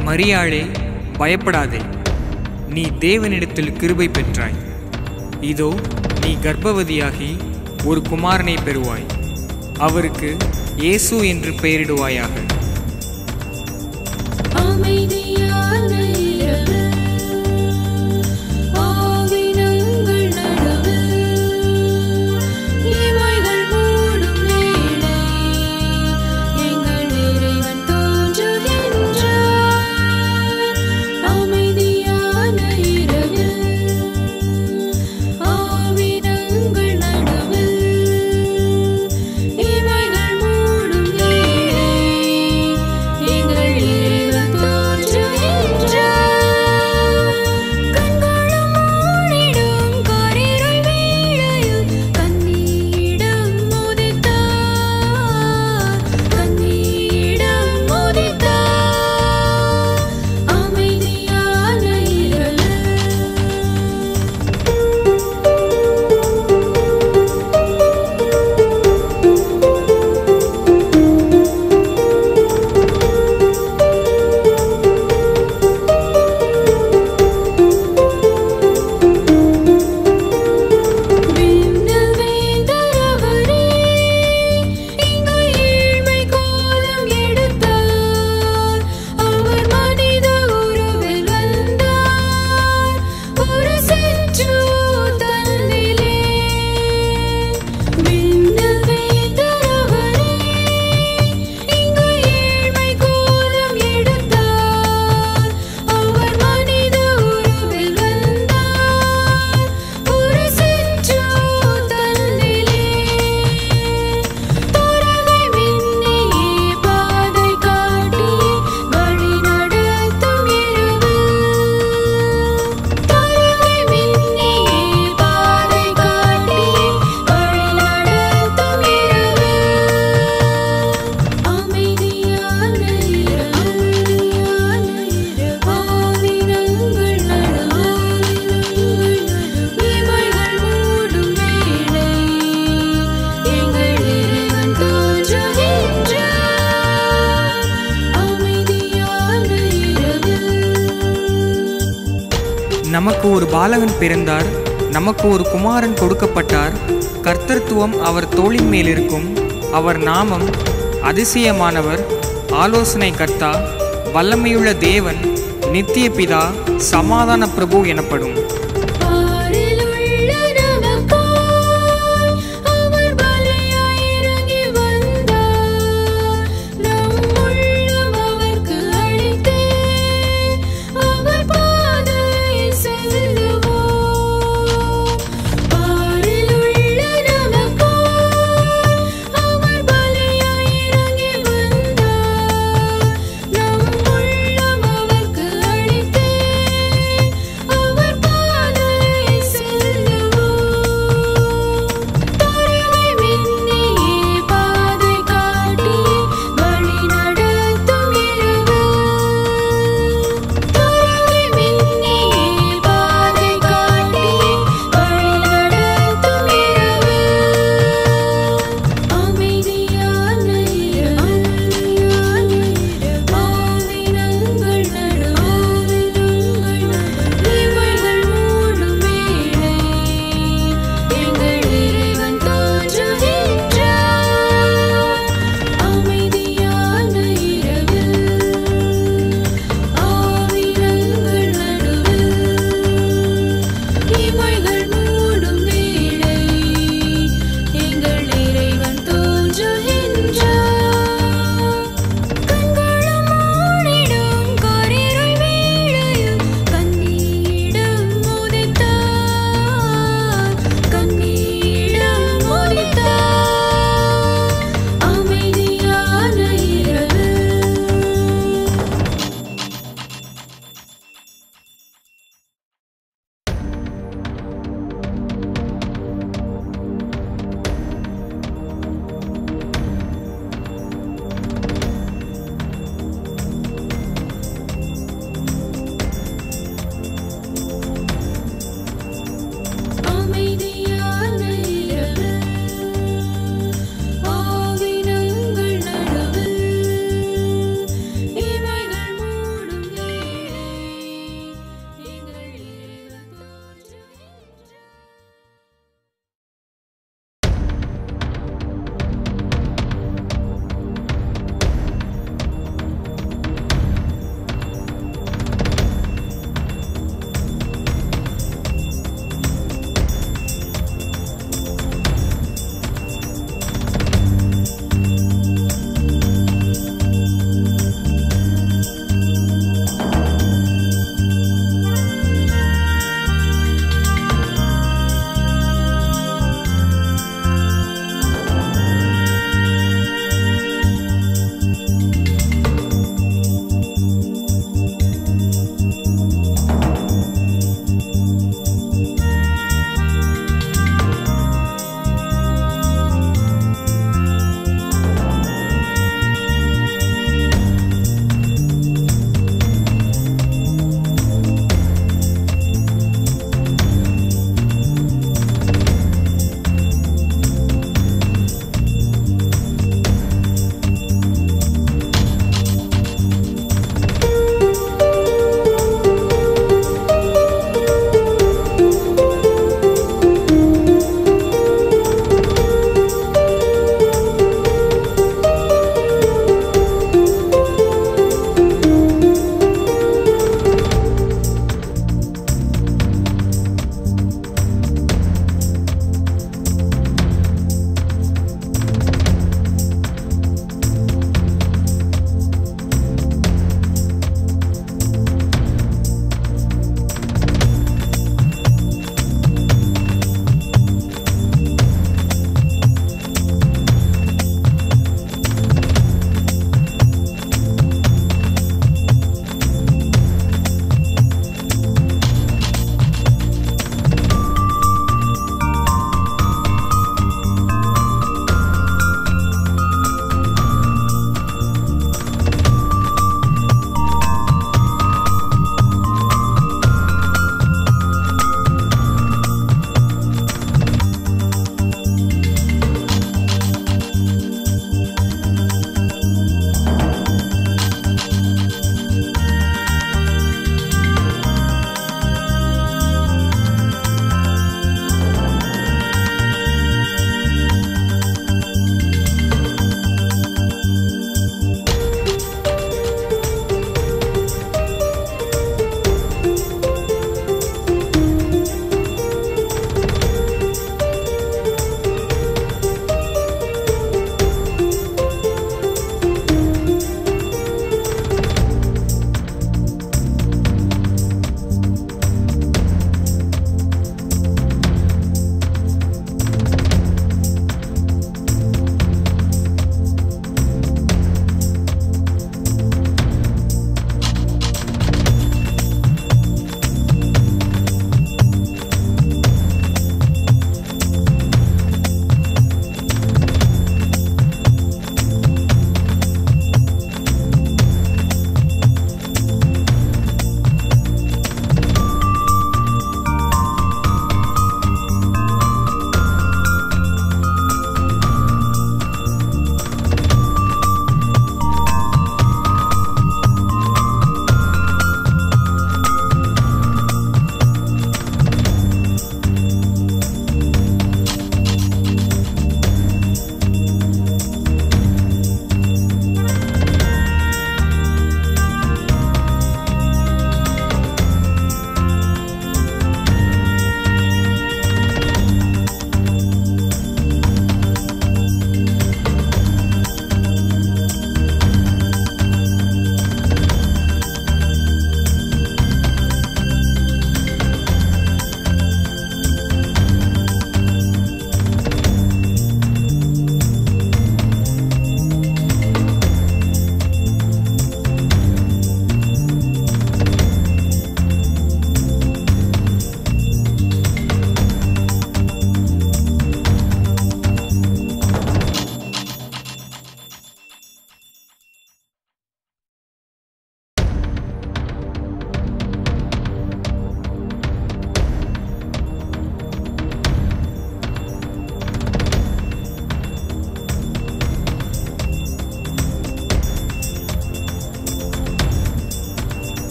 மரியாளே பயப்படாதே நீ தேவனிடத்தில் கிருபை பெற்றாய் இதோ நீ கர்ப்பவதியாகி ஒரு குமாரனை பெறுவாய் அவருக்கு இயேசு என்று பெயரிடுவாயாக அமைதியான இரவு ஆவினங்கள் நடுவு இமைகள் மூடும் வேளை எங்கள் இறைவன் தோன்றுகின்றார் அமைதியான இரவு ஆவினங்கள் நடுவு இமைகள் மூடும் வேளை எங்கள் இறைவன் தோன்றுகின்றார் கண்களும் மூடிடும் காரிருள் வேளையில் கண்ணீரிடம் உதித்தார் கண்ணீரிடம் உதித்தார் அமைதியான இரவு விண்ணல் வேந்தரவரே இங்கு ஏழ்மை கோலம் எடுத்தார் அவர் மனித உருவில் வந்தார் ஒரு சென்று தன்னிலே விண்ணல் வேந்தரவரே இங்கு ஏழ்மை கோலம் எடுத்தார் அவர் மனித உருவில் வந்தார் ஒரு சென்று தன்னிலே துறவை மின்னியே பாதை காட்டி வழி நடத்தும் இரவு துறவை மின்னியே பாதை காட்டி வழி நடத்தும் இரவு அமைதியான இரவு ஆவினங்கள் நடுவில் இமைகள் மூடும் வேளை எங்கள் இறைவன் தோன்றுகின்றார் அமைதியான இரவு நமக்கு ஒரு பாலகன் பிறந்தார் நமக்கு ஒரு குமாரன் கொடுக்கப்பட்டார் கர்த்தர்த்துவம் அவர் தோளின் மேல் இருக்கும் அவர் நாமம் அதிசயமானவர் ஆலோசனை கர்த்தா வல்லமையுள்ள தேவன் நித்திய பிதா சமாதான பிரபு எனப்படும்